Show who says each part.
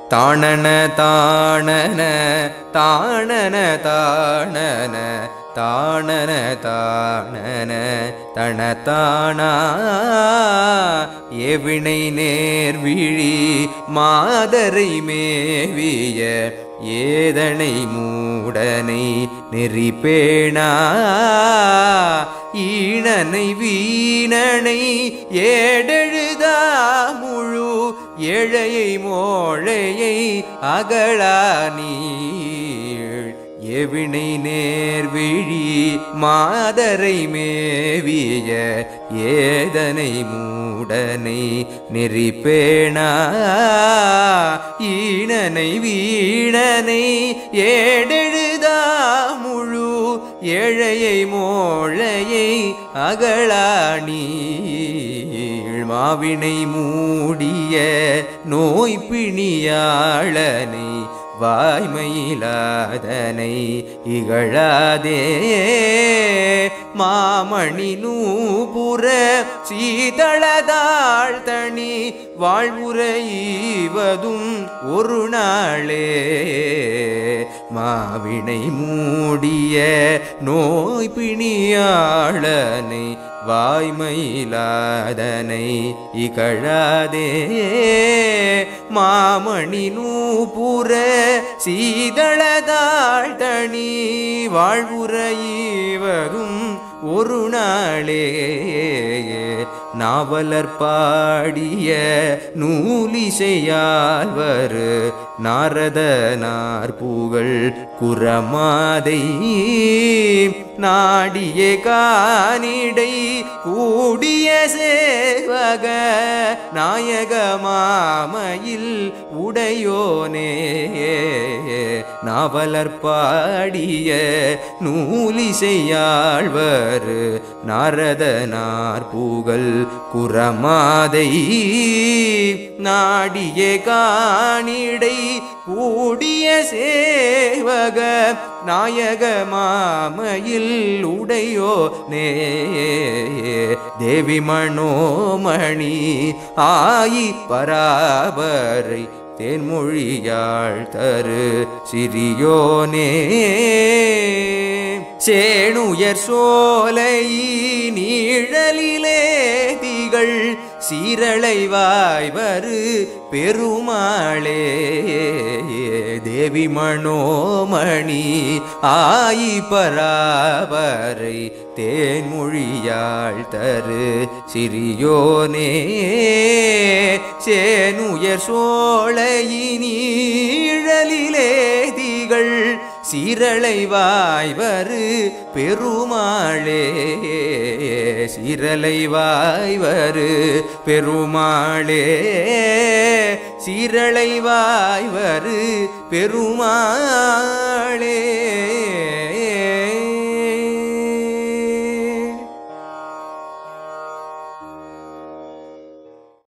Speaker 1: தாணன தாணன தாணன தாணன தாணன தாணன தனதானா எவினை நேர்விழி மாதரை மேவிய ஏதனை மூடனை நெறிப்பேணா ஈனனை வீணனை ஏடெழுதா முழு ஏழையை மோழையை அகழா நீள் எவினை நேர்விழி மாதரை மேவிய ஏதனை மூடனை நெறிப்பேணா ஈனனை வீணனை ஏடெழுதா முழு ஏழையை மோழையை அகழாணீள் மாவினை மூடிய நோய் பிணியாளனை வாய்மையிலாதனை இகழாதே மாமணி நூபுற சீதளதாள் தனி வாழ்வுரைவதும் ஒரு நாளே மாவினை மூடிய நோய் பிணியாளனை வாய்மையிலாதனை இகழாதே மாமணி நூபுற சீதளதாள் தனி வாழ்வுரைவரும் ஒரு நாளே நாவலர் பாடிய நூலிசையால் வரு நாரதனார் புகழ் குரமாதை நாடிய காணிடை கூடிய சேவக நாயக மாமையில் உடையோனே நாவலர் பாடிய நூலிசையாழ்வர் நாரதனார் புகழ் குரமாதை நாடிய காணிடை கூடிய சேவக நாயக மாமையில் உடையோ நே தேவி மனோமணி ஆயி பராபரை தேன்மொழியாள் தரு சிறியோனே சேணுயர் சோலை நீழலிலே திகழ் சீரளை வாய்வரு பெருமாளே தேவி மனோமணி ஆயி பராபரை தேன்மொழியாள் தரு சிறியோனே சேனுயர் சோழையினீழலிலே திகழ் சீரளை வாய்வரு பெருமாளே சீரலை வாய்வரு பெருமாளே சீரலை வாய்வரு பெருமாளே